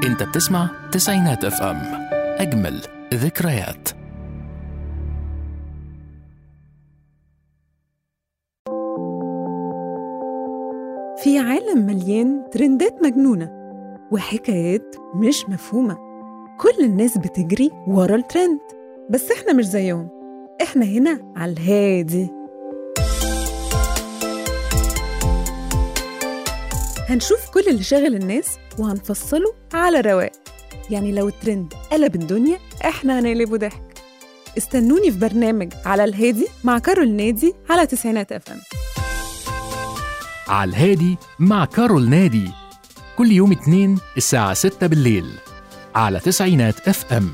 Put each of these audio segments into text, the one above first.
انت بتسمع تسعينات اف ام اجمل ذكريات في عالم مليان ترندات مجنونة وحكايات مش مفهومة كل الناس بتجري ورا الترند بس احنا مش زيهم احنا هنا على الهادي هنشوف كل اللي شاغل الناس وهنفصله على رواق يعني لو الترند قلب الدنيا احنا هنقلبه ضحك استنوني في برنامج على الهادي مع كارول نادي على تسعينات اف ام على الهادي مع كارول نادي كل يوم اثنين الساعة 6 بالليل على تسعينات اف ام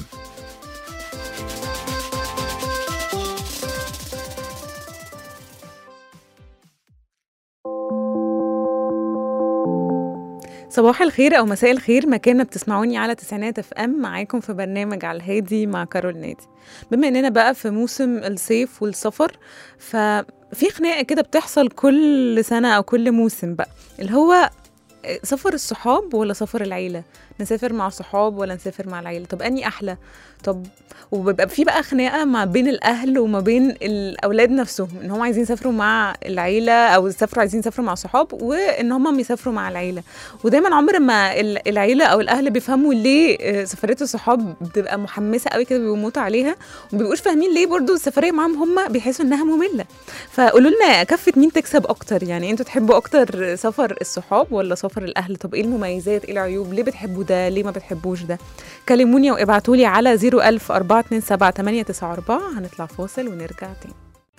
صباح الخير او مساء الخير مكان ما بتسمعوني على تسعينات اف ام معاكم في برنامج على الهادي مع كارول نادي بما اننا بقى في موسم الصيف والسفر ففي خناقه كده بتحصل كل سنه او كل موسم بقى اللي هو سفر الصحاب ولا سفر العيله نسافر مع صحاب ولا نسافر مع العيله طب اني احلى طب وبيبقى في بقى خناقه ما بين الاهل وما بين الاولاد نفسهم ان هم عايزين يسافروا مع العيله او يسافروا عايزين يسافروا مع صحاب وان هم يسافروا مع العيله ودايما عمر ما ال- العيله او الاهل بيفهموا ليه آه، سفريه الصحاب بتبقى محمسه قوي كده بيموتوا عليها وما بيبقوش فاهمين ليه برضو السفريه معاهم هم بيحسوا انها ممله فقولوا لنا كفه مين تكسب اكتر يعني انتوا تحبوا اكتر سفر الصحاب ولا سفر الاهل طب ايه المميزات ايه العيوب ليه بتحبوا ده ليه ما بتحبوش ده كلموني وابعتوا لي على 01000 427 894 هنطلع فاصل ونرجع تاني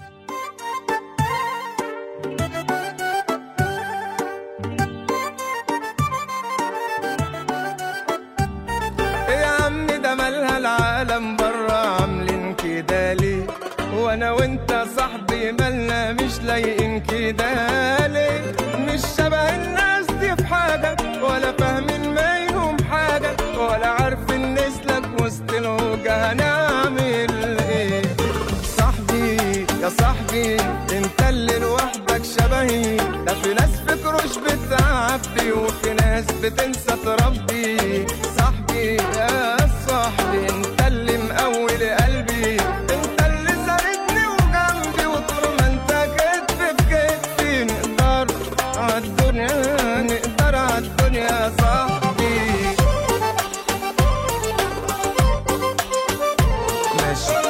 إيه يا عم ده مالها العالم برا عاملين كده ليه وانا وانت صاحبي مالنا مش لايقين كده ليه مش شبه الناس دي في حاجة ولا فاهمين منهم حاجة ولا عارفين نسلك وسط الهوجة هنعمل ايه صاحبي يا صاحبي انت اللي لوحدك شبهي ده في ناس فكروش بتعبي وفي ناس بتنسى تربي صاحبي يا صاحبي انت اللي مقوي قلبي انت اللي ساندني وجنبي وطول ما انت كتف في كتفي نقدر عالدنيا نقدر عالدنيا يا صاحبي ماشي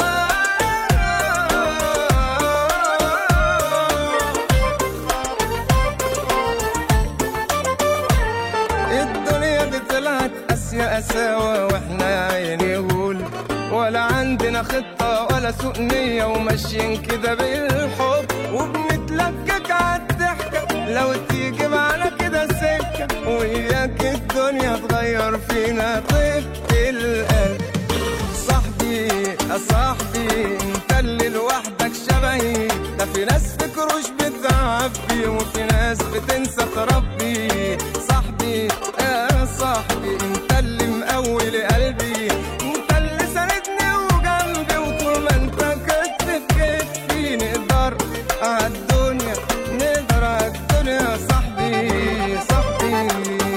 الدنيا دي طلعت قاسية قساوة واحنا يا عيني غول ولا عندنا خطة ولا سوء نية وماشيين كده بالحب وبنتلكك عالضحكة لو تيجي معانا كده سكة وإياك الدنيا تغير فينا طيبة القلب صاحبي يا صاحبي انت اللي لوحدك شبهي ده في ناس فكروش بتعبي وفي ناس بتنسى تربي صاحبي يا صاحبي انت اللي مقوي قلبي انت اللي ساندني وجنبي وطول ما انت كتف في كتفي نقدر عالدنيا نقدر عالدنيا يا صاحبي صاحبي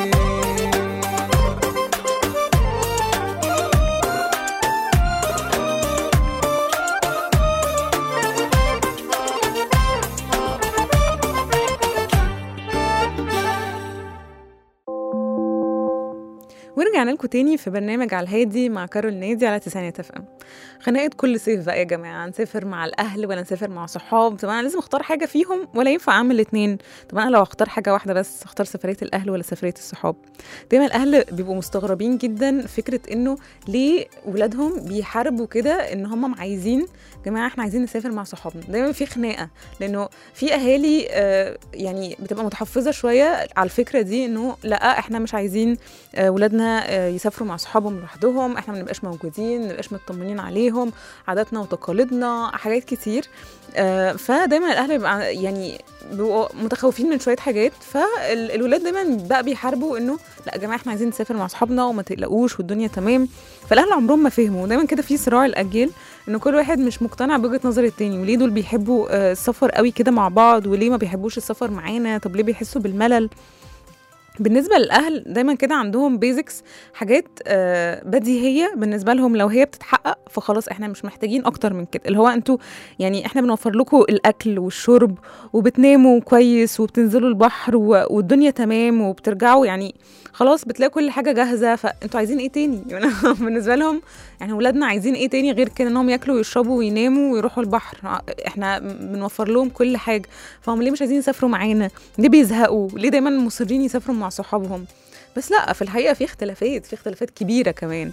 ورجعنا لكم تاني في برنامج على الهادي مع كارول نادي على تسعينات اف ام خناقه كل صيف بقى يا جماعه نسافر مع الاهل ولا نسافر مع صحاب طب انا لازم اختار حاجه فيهم ولا ينفع اعمل الاثنين طب انا لو اختار حاجه واحده بس اختار سفريه الاهل ولا سفريه الصحاب دايما الاهل بيبقوا مستغربين جدا فكره انه ليه ولادهم بيحاربوا كده ان هم عايزين يا جماعه احنا عايزين نسافر مع صحابنا دايما في خناقه لانه في اهالي آه، يعني بتبقى متحفظه شويه على الفكره دي انه لا احنا مش عايزين آه، ولادنا آه، يسافروا مع صحابهم لوحدهم احنا ما نبقاش موجودين ما نبقاش مطمنين عليهم عاداتنا وتقاليدنا حاجات كتير آه، فدايما الاهل بيبقى يعني بيبقوا متخوفين من شويه حاجات فالولاد دايما بقى بيحاربوا انه لا يا جماعه احنا عايزين نسافر مع صحابنا وما تقلقوش والدنيا تمام فالاهل عمرهم ما فهموا دايما كده في صراع الاجيال ان كل واحد مش مقتنع بوجهه نظر التاني وليه دول بيحبوا آه، السفر قوي كده مع بعض وليه ما بيحبوش السفر معانا طب ليه بيحسوا بالملل بالنسبه للاهل دايما كده عندهم بيزكس حاجات آه، بديهيه بالنسبه لهم لو هي بتتحقق فخلاص احنا مش محتاجين اكتر من كده اللي هو انتوا يعني احنا بنوفر لكم الاكل والشرب وبتناموا كويس وبتنزلوا البحر و- والدنيا تمام وبترجعوا يعني خلاص بتلاقوا كل حاجه جاهزه فانتوا عايزين ايه تاني يعني بالنسبه لهم يعني ولادنا عايزين ايه تاني غير كده انهم ياكلوا ويشربوا ويناموا ويروحوا البحر احنا بنوفر لهم كل حاجه فهم ليه مش عايزين يسافروا معانا ليه بيزهقوا ليه دايما مصرين يسافروا مع صحابهم بس لا في الحقيقه في اختلافات في اختلافات كبيره كمان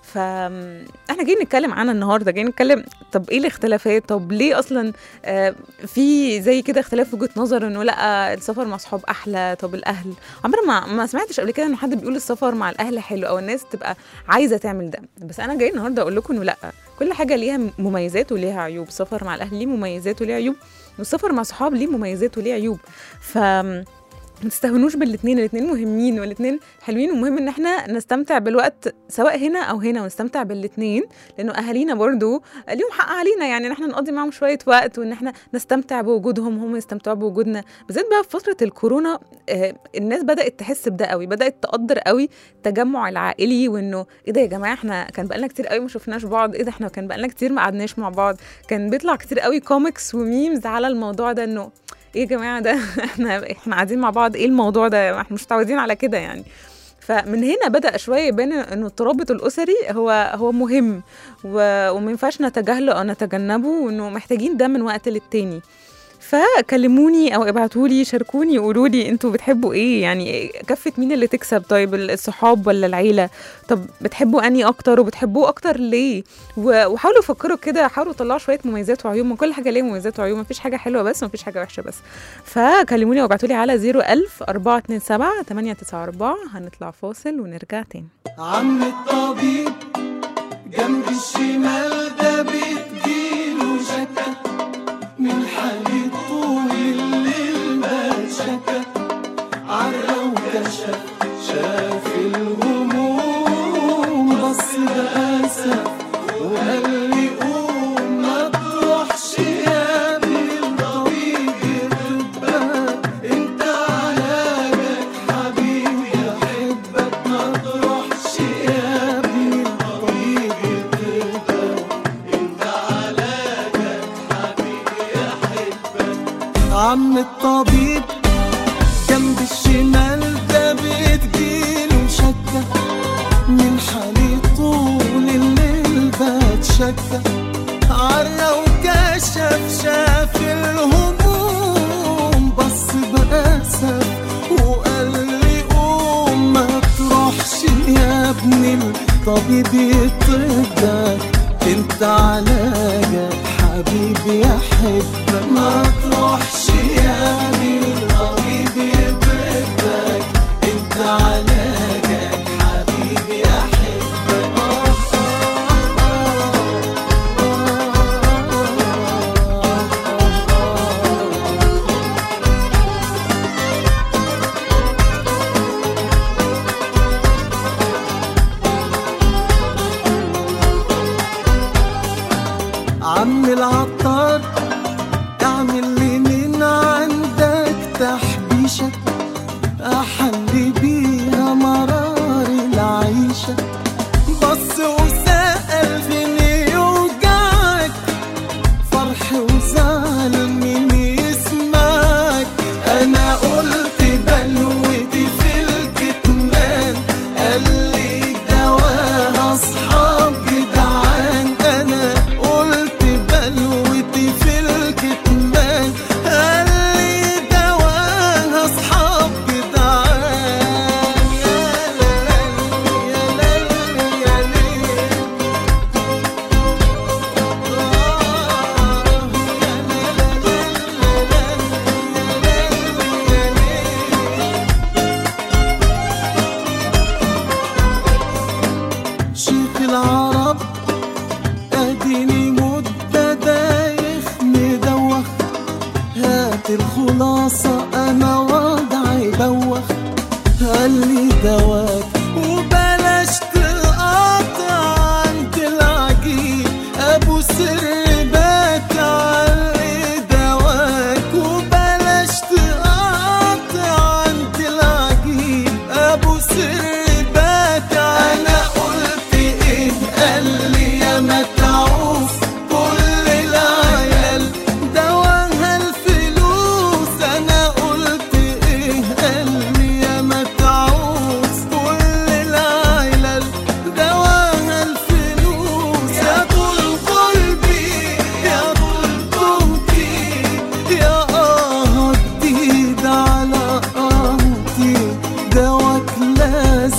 فاحنا جايين نتكلم عنها النهارده جايين نتكلم طب ايه الاختلافات طب ليه اصلا آه، في زي كده اختلاف وجهه نظر انه لا السفر مع صحاب احلى طب الاهل عمري ما ما سمعتش قبل كده ان حد بيقول السفر مع الاهل حلو او الناس تبقى عايزه تعمل ده بس انا جاي النهارده اقول لكم انه لا كل حاجه ليها مميزات وليها عيوب السفر مع الاهل ليه مميزات وليه عيوب والسفر مع صحاب ليه مميزات وليه عيوب ف ما تستهونوش بالاثنين الاثنين مهمين والاثنين حلوين ومهم ان احنا نستمتع بالوقت سواء هنا او هنا ونستمتع بالاثنين لانه اهالينا برضو ليهم حق علينا يعني ان احنا نقضي معاهم شويه وقت وان احنا نستمتع بوجودهم هم يستمتعوا بوجودنا بالذات بقى في فتره الكورونا آه، الناس بدات تحس بده قوي بدات تقدر قوي التجمع العائلي وانه ايه ده يا جماعه احنا كان بقالنا كتير قوي ما شفناش بعض ايه ده احنا كان بقالنا كتير ما قعدناش مع بعض كان بيطلع كتير قوي كوميكس وميمز على الموضوع ده انه ايه يا جماعه ده احنا احنا قاعدين مع بعض ايه الموضوع ده احنا مش متعودين على كده يعني فمن هنا بدا شويه يبان انه الترابط الاسري هو هو مهم و- وما ينفعش نتجاهله او نتجنبه وانه محتاجين ده من وقت للتاني فكلموني او ابعتوا لي شاركوني قولوا لي انتوا بتحبوا ايه يعني كفه مين اللي تكسب طيب الصحاب ولا العيله طب بتحبوا اني اكتر وبتحبوه اكتر ليه و- وحاولوا فكروا كده حاولوا طلعوا شويه مميزات وعيوب ما كل حاجه ليها مميزات وعيوب مفيش حاجه حلوه بس مفيش حاجه وحشه بس فكلموني وابعتوا لي على 01000 427 894 هنطلع فاصل ونرجع تاني عم الطبيب جنب الشمال ده بتجيله شكا من حالي طول الليل ما شكا عرى وكشف شاف الهموم بص بأسف وقال لي قوم ما تروحش يا ابن الطبيب يطبك انت علاجك حبيبي يحبك ما تروحش يا ابن الطبيب يطبك انت علاجك حبيبي يحبك عم الطبيب جنب الشمال ده بتجيله شكة من حالي طول الليل بتشكى عرى وكشف شاف الهموم بص بأسف وقال لي قوم ما تروحش يا ابني الطبيب يطبك انت علاجك حبيبي يحبك ما تروحش يا ابني الطبيب يطبك انت علاجك حبيبي يحبك عم العطار اعمل لي من عندك تحبيشة احلي بيها مرار العيشة بص وسأل فين يوجعك فرح وزعل مين يسمعك انا قلت بلوتي في الكتمان قال لي دواها اصحاب جدعان انا قلت بلوتي في الكتمان قال لي دواها اصحاب جدعان يا لا لا يا لا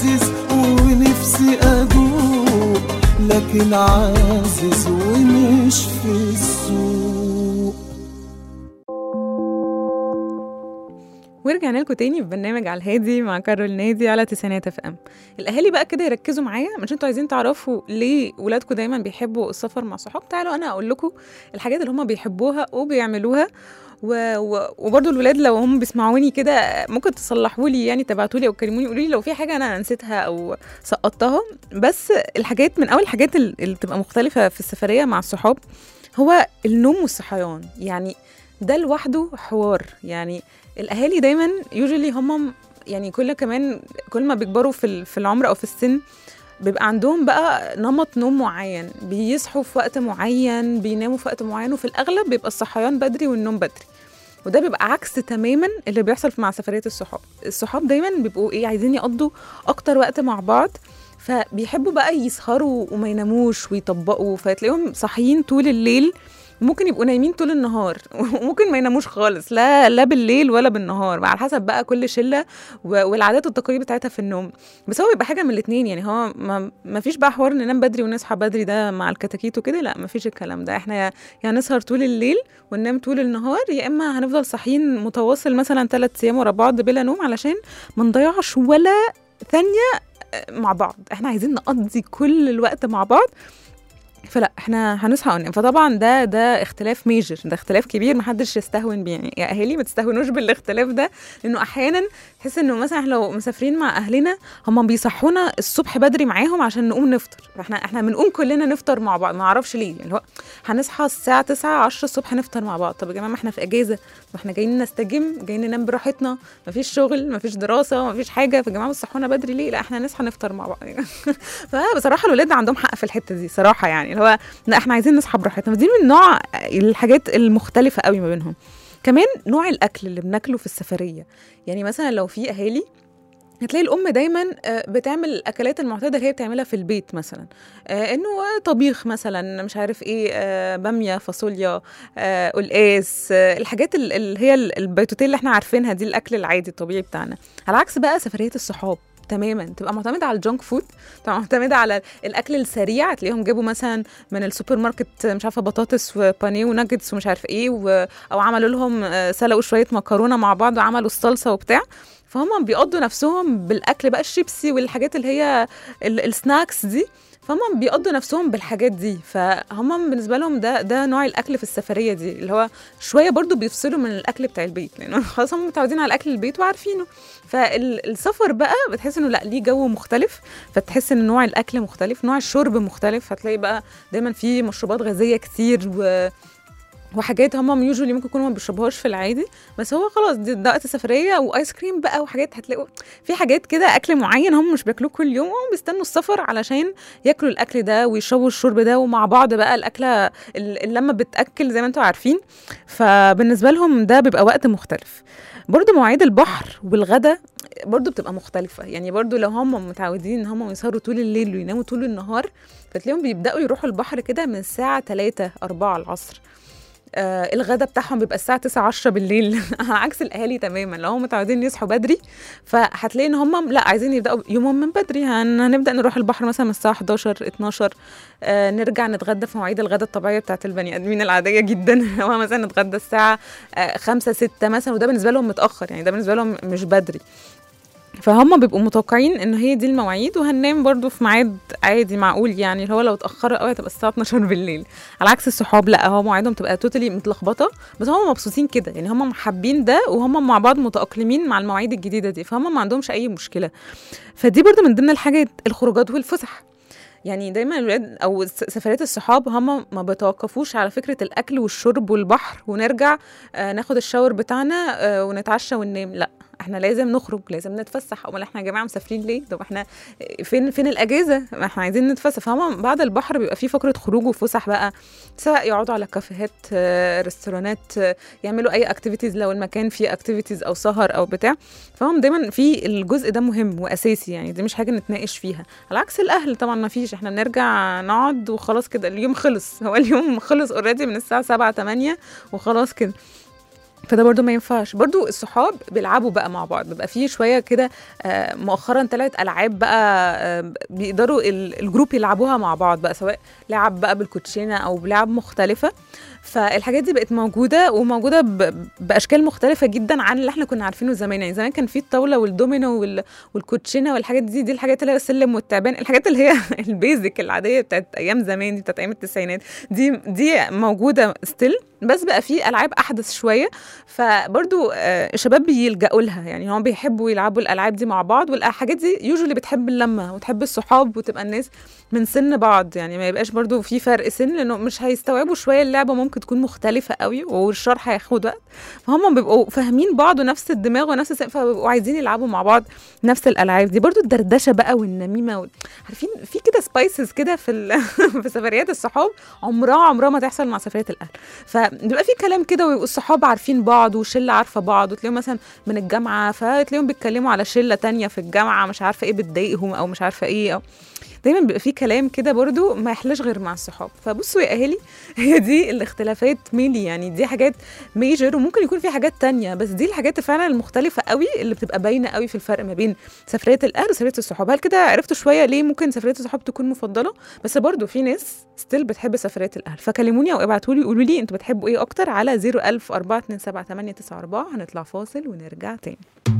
عازز ونفسي ادوق لكن عازز ومش في السوق ورجعنا لكم تاني في برنامج على الهادي مع كارول نادي على تسعينات اف ام الاهالي بقى كده يركزوا معايا مش انتوا عايزين تعرفوا ليه ولادكم دايما بيحبوا السفر مع صحاب تعالوا انا اقول لكم الحاجات اللي هم بيحبوها وبيعملوها و... و... وبرضه الولاد لو هم بيسمعوني كده ممكن تصلحوا لي يعني تبعتوا لي او كلموني قولوا لي لو في حاجه انا نسيتها او سقطتها بس الحاجات من اول الحاجات ال- اللي بتبقى مختلفه في السفريه مع الصحاب هو النوم والصحيان يعني ده لوحده حوار يعني الاهالي دايما يوجولي هم يعني كل كمان كل ما بيكبروا في ال- في العمر او في السن بيبقى عندهم بقى نمط نوم معين بيصحوا في وقت معين بيناموا في وقت معين وفي الاغلب بيبقى الصحيان بدري والنوم بدري وده بيبقى عكس تماما اللي بيحصل مع سفريات الصحاب الصحاب دايما بيبقوا ايه عايزين يقضوا اكتر وقت مع بعض فبيحبوا بقى يسهروا وما يناموش ويطبقوا فتلاقيهم صاحيين طول الليل ممكن يبقوا نايمين طول النهار وممكن ما يناموش خالص لا لا بالليل ولا بالنهار على حسب بقى كل شله و- والعادات والتقاليد بتاعتها في النوم بس هو يبقى حاجه من الاثنين يعني هو ما, ما فيش بقى حوار ننام بدري ونصحى بدري ده مع الكتاكيت وكده لا ما فيش الكلام ده احنا يا, يا نسهر طول الليل وننام طول النهار يا اما هنفضل صاحيين متواصل مثلا ثلاث ايام ورا بعض بلا نوم علشان ما نضيعش ولا ثانيه مع بعض احنا عايزين نقضي كل الوقت مع بعض فلا احنا هنصحى وننام فطبعا ده ده اختلاف ميجر ده اختلاف كبير محدش يستهون بيه يعني يا اهالي ما تستهونوش بالاختلاف ده لانه احيانا تحس انه مثلا احنا لو مسافرين مع اهلنا هم بيصحونا الصبح بدري معاهم عشان نقوم نفطر فاحنا احنا بنقوم كلنا نفطر مع بعض ما اعرفش ليه يعني هو هنصحى الساعه 9 10 الصبح نفطر مع بعض طب يا جماعه ما احنا في اجازه واحنا جايين نستجم جايين ننام براحتنا مفيش شغل مفيش دراسه مفيش حاجه فيا جماعه بتصحونا بدري ليه لا احنا نصحى نفطر مع بعض فبصراحه الولاد عندهم حق في الحته دي صراحه يعني اللي هو لا احنا عايزين نصحى براحتنا فدي من نوع الحاجات المختلفه قوي ما بينهم كمان نوع الاكل اللي بناكله في السفريه يعني مثلا لو في اهالي هتلاقي الام دايما آه، بتعمل الاكلات المعتاده اللي هي بتعملها في البيت مثلا آه، انه طبيخ مثلا مش عارف ايه آه، باميه فاصوليا آه، قلقاس آه، الحاجات ال- اللي هي ال- البيتوتيه اللي احنا عارفينها دي الاكل العادي الطبيعي بتاعنا على عكس بقى سفريات الصحاب تماما تبقى معتمده على الجونك فود تبقى معتمده على الاكل السريع تلاقيهم جابوا مثلا من السوبر ماركت مش عارفه بطاطس وبانيه وناجتس ومش عارفه ايه و... او عملوا لهم آه، سلقوا شويه مكرونه مع بعض وعملوا الصلصه وبتاع فهم بيقضوا نفسهم بالاكل بقى الشيبسي والحاجات اللي هي ال- السناكس دي فهم بيقضوا نفسهم بالحاجات دي فهم بالنسبه لهم ده ده نوع الاكل في السفريه دي اللي هو شويه برضو بيفصلوا من الاكل بتاع البيت لانه خلاص هم متعودين على اكل البيت وعارفينه فالسفر بقى بتحس انه لا ليه جو مختلف فتحس ان نوع الاكل مختلف نوع الشرب مختلف هتلاقي بقى دايما في مشروبات غازيه كتير و وحاجات هم يوجولي ممكن يكونوا ما بيشربوهاش في العادي بس هو خلاص دي ده وقت سفريه وايس كريم بقى وحاجات هتلاقوا في حاجات كده اكل معين هم مش بياكلوه كل يوم وهم بيستنوا السفر علشان ياكلوا الاكل ده ويشربوا الشرب ده ومع بعض بقى الاكله ال- اللمه بتاكل زي ما انتم عارفين فبالنسبه لهم ده بيبقى وقت مختلف برضو مواعيد البحر والغدا برضو بتبقى مختلفة يعني برضو لو هم متعودين ان هم يسهروا طول الليل ويناموا طول النهار فتلاقيهم بيبدأوا يروحوا البحر كده من الساعة 3 4 العصر آه الغدا بتاعهم بيبقى الساعة 9 10 بالليل على عكس الأهالي تماما لو هم متعودين يصحوا بدري فهتلاقي ان هم لا عايزين يبدأوا يومهم من بدري هن هنبدأ نروح البحر مثلا من الساعة 11 12 آه نرجع نتغدى في مواعيد الغدا الطبيعية بتاعت البني آدمين العادية جدا هو مثلا نتغدى الساعة آه 5 6 مثلا وده بالنسبة لهم متأخر يعني ده بالنسبة لهم مش بدري فهم بيبقوا متوقعين ان هي دي المواعيد وهننام برضو في ميعاد عادي معقول يعني اللي هو لو اتاخروا قوي هتبقى الساعه 12 بالليل على عكس الصحاب لا هو مواعيدهم تبقى توتالي متلخبطه بس هم مبسوطين كده يعني هم حابين ده وهم مع بعض متاقلمين مع المواعيد الجديده دي فهم ما عندهمش اي مشكله فدي برضو من ضمن الحاجات الخروجات والفسح يعني دايما الولاد او س- سفريات الصحاب هم ما بيتوقفوش على فكره الاكل والشرب والبحر ونرجع آه ناخد الشاور بتاعنا آه ونتعشى وننام لا احنا لازم نخرج لازم نتفسح امال احنا يا جماعه مسافرين ليه طب احنا فين فين الاجازه ما احنا عايزين نتفسح فهم بعد البحر بيبقى في فقره خروج وفسح بقى سواء يقعدوا على كافيهات آه، ريستورانات آه، يعملوا اي اكتيفيتيز لو المكان فيه اكتيفيتيز او سهر او بتاع فهم دايما في الجزء ده مهم واساسي يعني دي مش حاجه نتناقش فيها على عكس الاهل طبعا ما فيش احنا نرجع نقعد وخلاص كده اليوم خلص هو اليوم خلص اوريدي من الساعه 7 8 وخلاص كده فده برضو ما ينفعش برضو الصحاب بيلعبوا بقى مع بعض بيبقى فيه شويه كده آه، مؤخرا طلعت العاب بقى آه، بيقدروا ال- الجروب يلعبوها مع بعض بقى سواء لعب بقى بالكوتشينه او بلعب مختلفه فالحاجات دي بقت موجوده وموجوده ب- باشكال مختلفه جدا عن اللي احنا كنا عارفينه زمان يعني زمان كان في الطاوله والدومينو وال- والكوتشينه والحاجات دي دي الحاجات اللي هي السلم والتعبان الحاجات اللي هي البيزك العاديه بتاعت ايام زمان دي بتاعت ايام التسعينات دي دي موجوده ستيل بس بقى في العاب احدث شويه فبرضو آه، الشباب بيلجأوا لها يعني هم بيحبوا يلعبوا الالعاب دي مع بعض والحاجات دي يوجولي بتحب اللمه وتحب الصحاب وتبقى الناس من سن بعض يعني ما يبقاش برضو في فرق سن لانه مش هيستوعبوا شويه اللعبه ممكن تكون مختلفه قوي والشرح هياخد وقت فهم بيبقوا فاهمين بعض ونفس الدماغ ونفس السن فبيبقوا عايزين يلعبوا مع بعض نفس الالعاب دي برضو الدردشه بقى والنميمه وال... عارفين في كده سبايسز كده في ال... في سفريات الصحاب عمرها عمرها ما تحصل مع سفريات الاهل فبيبقى في كلام كده ويبقوا الصحاب عارفين بعض وشله عارفه بعض وتلاقيهم مثلا من الجامعه فتلاقيهم بيتكلموا على شله تانية في الجامعه مش عارفه ايه بتضايقهم او مش عارفه ايه أو دايما بيبقى في كلام كده برضو ما يحلاش غير مع الصحاب فبصوا يا اهالي هي دي الاختلافات ميلي يعني دي حاجات ميجر وممكن يكون في حاجات تانية بس دي الحاجات فعلا المختلفة قوي اللي بتبقى باينة قوي في الفرق ما بين سفرية الأهل وسفرية الصحاب هل كده عرفتوا شوية ليه ممكن سفرية الصحاب تكون مفضلة بس برضو في ناس ستيل بتحب سفرية الأهل فكلموني أو ابعتوا لي قولوا لي انتوا بتحبوا ايه أكتر على 01000 427 هنطلع فاصل ونرجع تاني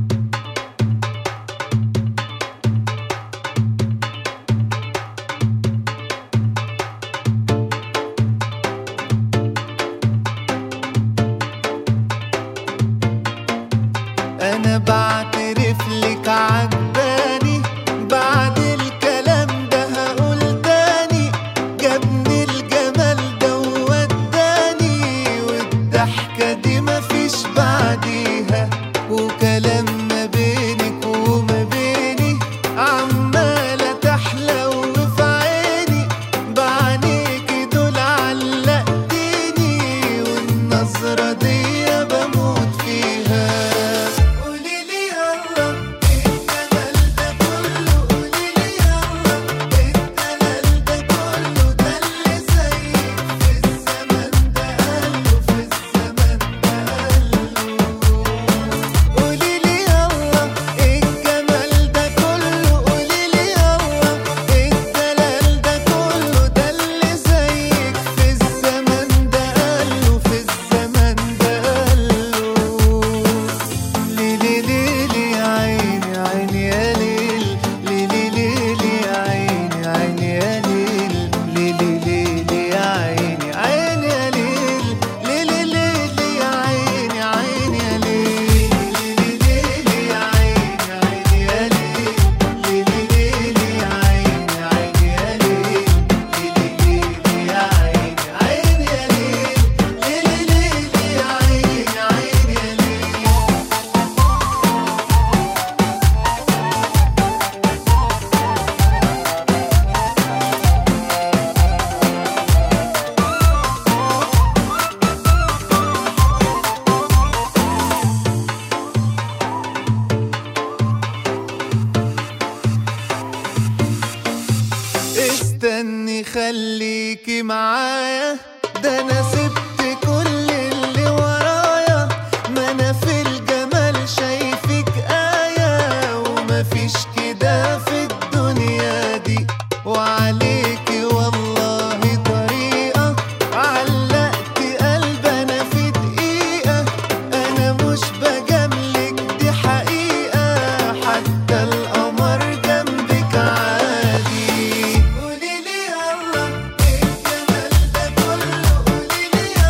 انا بعترف لك عجباني بعد الكلام ده هقول تاني جابني الجمال ده ووداني والضحكة دي مفيش بعديها وكلام ما بينك وما بيني عمالة تحلى وفي عيني بعينيكي دول علقتيني والنظرة دي بموت فيها قولي لي يلا ايه الجمال ده كله قولي لي يلا ايه الدلال ده كله ده اللي زيك في الزمن ده قاله في الزمن ده قاله قولي لي يلا ايه الجمال ده كله قولي لي يلا ايه الدلال ده كله ده اللي زيك في الزمن ده قاله في الزمن ده قاله ليلي ليلي يا عيني عيني يا ليل ليلي ليلي يا عيني عيني يا ليل ليلي ليلي يا عيني عيني يا ليل ليلي ليلي يا عيني عيني يا ليل ليلي ليلي يا عيني عيني يا ليل ليلي ليلي يا عيني عيني يا ليل ليلي ليلي يا عيني عيني يا ليل ليلي ليلي يا عيني عيني يا ليل استني خليكي معايا ده انا سبت كل اللي ورايا ما انا في الجمال شايفك آية ومفيش كده في الدنيا دي وعليكي والله طريقة علقت قلب انا في دقيقة انا مش بجاملك دي حقيقة حتى القمر جنبك عادي قولي لي يلا ايه الجمال ده كله قولي لي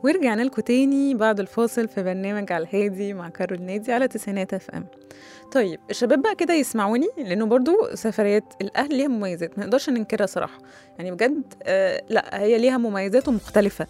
ورجعنا لكم تاني بعد الفاصل في برنامج على الهادي مع كارول نادي على تسعينات اف ام طيب الشباب بقى كده يسمعوني لانه برضو سفريات الاهل ليها مميزات ما نقدرش ننكرها صراحه يعني بجد آه لا هي ليها مميزات ومختلفه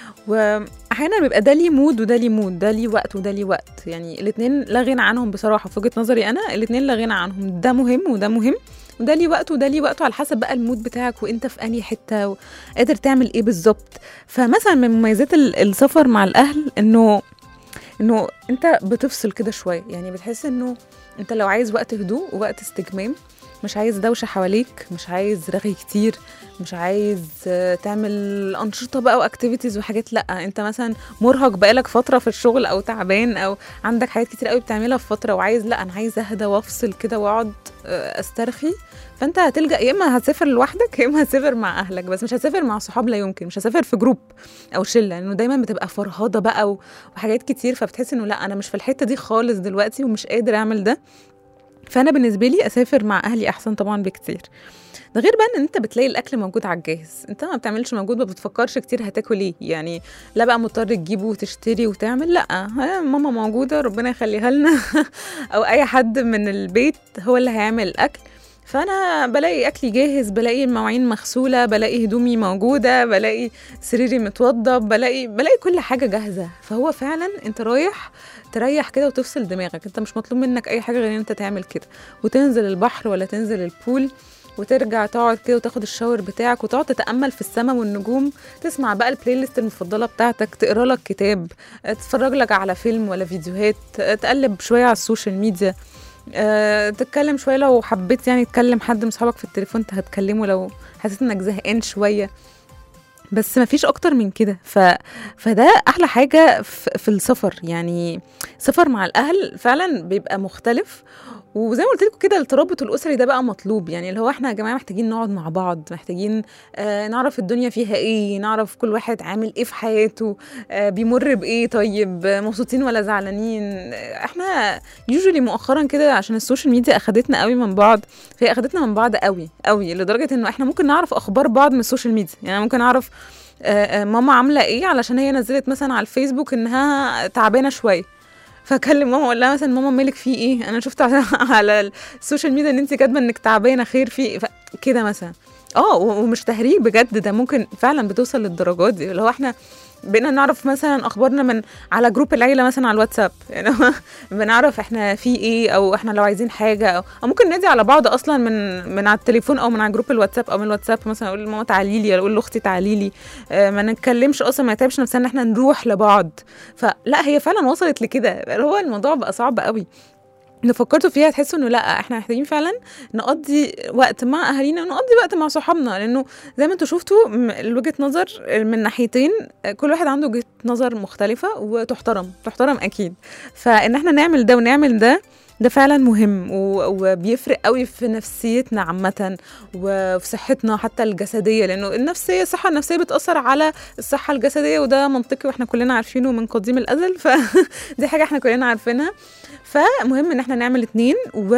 واحيانا بيبقى ده ليه مود وده ليه مود ده ليه وقت وده ليه وقت يعني الاثنين لا غنى عنهم بصراحه في وجهه نظري انا الاثنين لا غنى عنهم ده مهم وده مهم وده ليه وقته وده ليه وقته على حسب بقى المود بتاعك وانت في انهي حته وقادر تعمل ايه بالظبط فمثلا من مميزات ال- السفر مع الاهل انه انه انت بتفصل كده شويه يعني بتحس انه انت لو عايز وقت هدوء ووقت استجمام مش عايز دوشه حواليك مش عايز رغي كتير مش عايز آه، تعمل انشطه بقى واكتيفيتيز وحاجات لا انت مثلا مرهق بقالك فتره في الشغل او تعبان او عندك حاجات كتير قوي بتعملها في فتره وعايز لا انا عايز اهدى وافصل كده واقعد آه، استرخي فانت هتلجا يا اما هتسافر لوحدك يا اما هتسافر مع اهلك بس مش هتسافر مع صحاب لا يمكن مش هتسافر في جروب او شله لانه دايما بتبقى فرهضه بقى و- وحاجات كتير فبتحس انه لا انا مش في الحته دي خالص دلوقتي ومش قادر اعمل ده فانا بالنسبه لي اسافر مع اهلي احسن طبعا بكتير ده غير بقى ان انت بتلاقي الاكل موجود على الجاهز انت ما بتعملش مجهود ما بتفكرش كتير هتاكل ايه يعني لا بقى مضطر تجيبه وتشتري وتعمل لا ها ماما موجوده ربنا يخليها لنا او اي حد من البيت هو اللي هيعمل الاكل فانا بلاقي اكلي جاهز بلاقي المواعين مغسوله بلاقي هدومي موجوده بلاقي سريري متوضب بلاقي بلاقي كل حاجه جاهزه فهو فعلا انت رايح تريح كده وتفصل دماغك انت مش مطلوب منك اي حاجه غير ان انت تعمل كده وتنزل البحر ولا تنزل البول وترجع تقعد كده وتاخد الشاور بتاعك وتقعد تتامل في السماء والنجوم تسمع بقى البلاي ليست المفضله بتاعتك تقرا لك كتاب تتفرج لك على فيلم ولا فيديوهات تقلب شويه على السوشيال ميديا أه تتكلم شويه لو حبيت يعني تكلم حد من صحابك في التليفون انت هتكلمه لو حسيت انك زهقان شويه بس ما فيش اكتر من كده ف... فده احلى حاجه في, في السفر يعني سفر مع الاهل فعلا بيبقى مختلف وزي ما قلت لكم كده الترابط الاسري ده بقى مطلوب يعني اللي هو احنا يا جماعه محتاجين نقعد مع بعض محتاجين آه نعرف الدنيا فيها ايه نعرف كل واحد عامل ايه في حياته آه بيمر بايه طيب آه، مبسوطين ولا زعلانين آه احنا يوجولي مؤخرا كده عشان السوشيال ميديا اخدتنا قوي من بعض فهي اخدتنا من بعض قوي قوي لدرجه انه احنا ممكن نعرف اخبار بعض من السوشيال ميديا يعني ممكن اعرف آه، آه، ماما عامله ايه علشان هي نزلت مثلا على الفيسبوك انها تعبانه شويه فاكلم ماما اقول لها مثلا ماما مالك في ايه انا شفت على, على السوشيال ميديا ان انت كاتبه انك تعبانه خير في إيه؟ ف- كده مثلا اه و- ومش تهريج بجد ده ممكن فعلا بتوصل للدرجات دي اللي هو احنا بقينا نعرف مثلا اخبارنا من على جروب العيله مثلا على الواتساب يعني بنعرف احنا في ايه او احنا لو عايزين حاجه او, أو ممكن نادي على بعض اصلا من من على التليفون او من على جروب الواتساب او من الواتساب مثلا اقول لماما تعالي لي اقول لاختي تعالي لي آه، ما نتكلمش اصلا ما نتعبش نفسنا ان احنا نروح لبعض فلا هي فعلا وصلت لكده هو الموضوع بقى صعب قوي لو فكرتوا فيها تحسوا انه لا احنا محتاجين فعلا نقضي وقت مع اهالينا ونقضي وقت مع صحابنا لانه زي ما انتوا شفتوا م- وجهه نظر من ناحيتين كل واحد عنده وجهه نظر مختلفه وتحترم تحترم اكيد فان احنا نعمل ده ونعمل ده ده فعلا مهم و- وبيفرق قوي في نفسيتنا عامة وفي صحتنا حتى الجسدية لأنه النفسية الصحة النفسية بتأثر على الصحة الجسدية وده منطقي واحنا كلنا عارفينه من قديم الأزل فدي حاجة احنا كلنا عارفينها فمهم ان احنا نعمل اتنين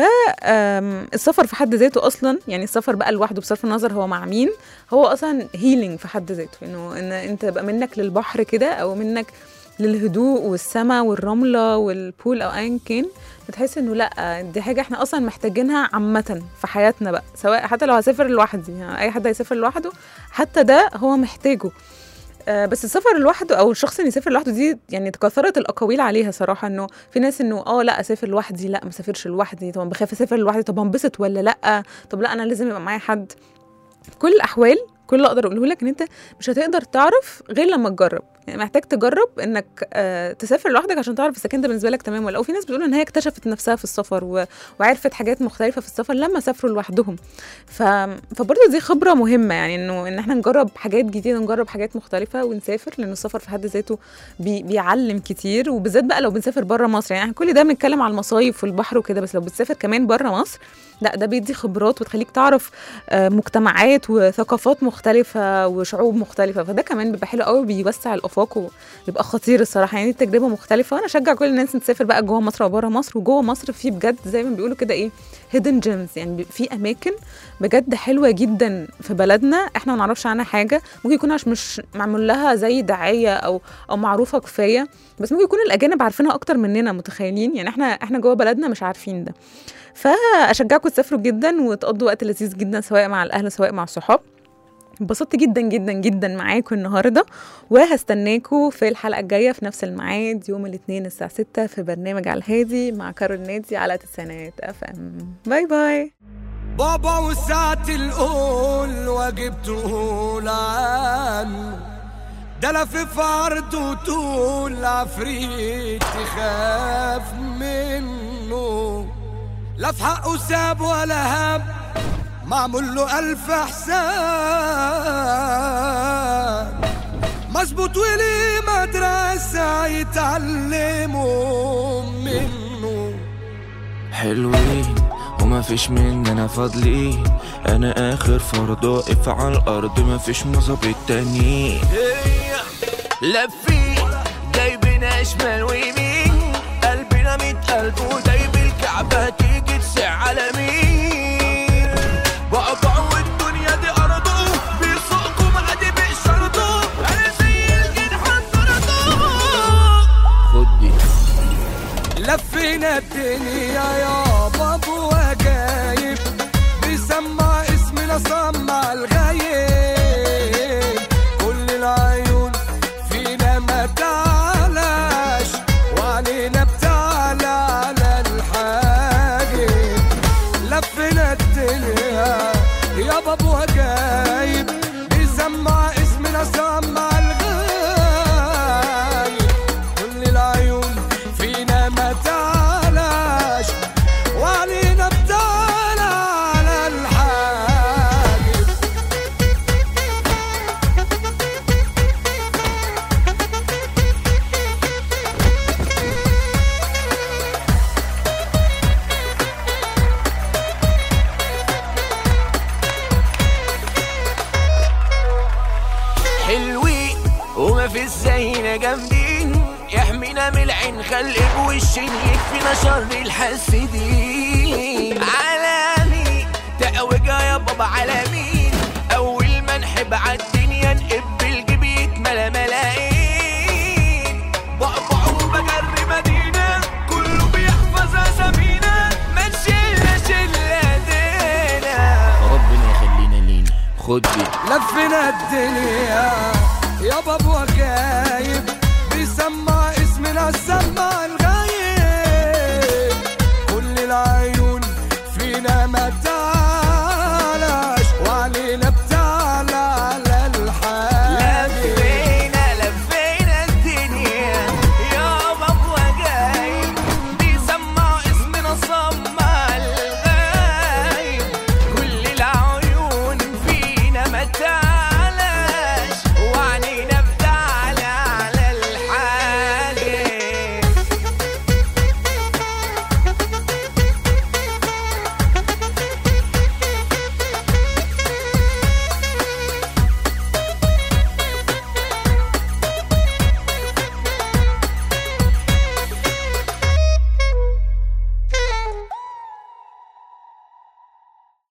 والسفر في حد ذاته اصلا يعني السفر بقى لوحده بصرف النظر هو مع مين هو اصلا هيلينج في حد ذاته انه ان انت تبقى منك للبحر كده او منك للهدوء والسماء والرمله والبول او ايا كان بتحس انه لا دي حاجه احنا اصلا محتاجينها عامه في حياتنا بقى سواء حتى لو هسافر لوحدي يعني اي حد هيسافر لوحده حتى ده هو محتاجه آه، بس السفر لوحده او الشخص اللي يسافر لوحده دي يعني تكاثرت الاقاويل عليها صراحه انه في ناس انه اه لا اسافر لوحدي لا ما اسافرش لوحدي طب أنا بخاف اسافر لوحدي طب انبسط ولا لا طب لا انا لازم يبقى معايا حد في كل الاحوال كل اللي اقدر اقوله لك ان انت مش هتقدر تعرف غير لما تجرب يعني محتاج تجرب انك آه تسافر لوحدك عشان تعرف اذا كان ده بالنسبه لك تمام ولا لا وفي ناس بتقول ان هي اكتشفت نفسها في السفر و... وعرفت حاجات مختلفه في السفر لما سافروا لوحدهم ف... فبرضه دي خبره مهمه يعني انه ان احنا نجرب حاجات جديده نجرب حاجات مختلفه ونسافر لان السفر في حد ذاته بي... بيعلم كتير وبالذات بقى لو بنسافر بره مصر يعني احنا كل ده بنتكلم على المصايف والبحر وكده بس لو بتسافر كمان بره مصر لا ده بيدي خبرات وتخليك تعرف آه، مجتمعات وثقافات مختلفه وشعوب مختلفه فده كمان بيبقى حلو قوي بيوسع الافاق الافاق ويبقى خطير الصراحه يعني تجربه مختلفه وانا اشجع كل الناس إن تسافر بقى جوه مصر وبره مصر وجوه مصر في بجد زي ما بيقولوا كده ايه هيدن جيمز يعني بي- في اماكن بجد حلوه جدا في بلدنا احنا ما نعرفش عنها حاجه ممكن يكون عشان مش معمول لها زي دعايه او او معروفه كفايه بس ممكن يكون الاجانب عارفينها اكتر مننا متخيلين يعني احنا احنا جوه بلدنا مش عارفين ده فاشجعكم تسافروا جدا وتقضوا وقت لذيذ جدا سواء مع الاهل سواء مع الصحاب انبسطت جدا جدا جدا معاكم النهارده وهستناكم في الحلقه الجايه في نفس الميعاد يوم الاثنين الساعه 6 في برنامج على الهادي مع كارول نادي على تسعينات اف ام باي باي بابا وساعة القول واجب تقول عنه ده لفف عرض وطول عفريت تخاف منه لا في حقه ساب ولا هاب معمول له ألف حساب مظبوط وليه مدرسة يتعلموا منه حلوين وما فيش مننا فاضلين انا اخر فرد واقف على الارض ما فيش مظابيط تانيين لفين جايبنا شمال ويمين قلبنا ميت قلب ودايب الكعبة تيجي تسع على مين بقطع والدنيا دي ارضه بيسوقكم عادي بشرطه انا زي الجنحة طرده خد دي لفينا الدنيا يا بابا وجايب بيسمع اسمنا سمع الغايب كل العيون فينا ما تعلاش وعلينا بتعلى على الحاجب لفينا الدنيا يا بابا وجايب بيسمع اسمنا سمع الغايب كل العيون فينا ما تعلاش وعلينا بتعلى على الحاجب حلوين وما في زينا جامدين يحمينا من العين خلق بوشين يكفينا شر الحاسدين عالمي تقوجة يا بابا عالمين اول ما نحب عالدنيا نقب الجيب يتملى ملايين بقبع وبجري مدينة كله بيحفظ اسامينا ما تشيلنا شلة دينا ربنا يخلينا لينا خد دي لفينا الدنيا يا بابا غايب بيسمع اسمنا سمع الغايب كل العيون فينا ما تعرف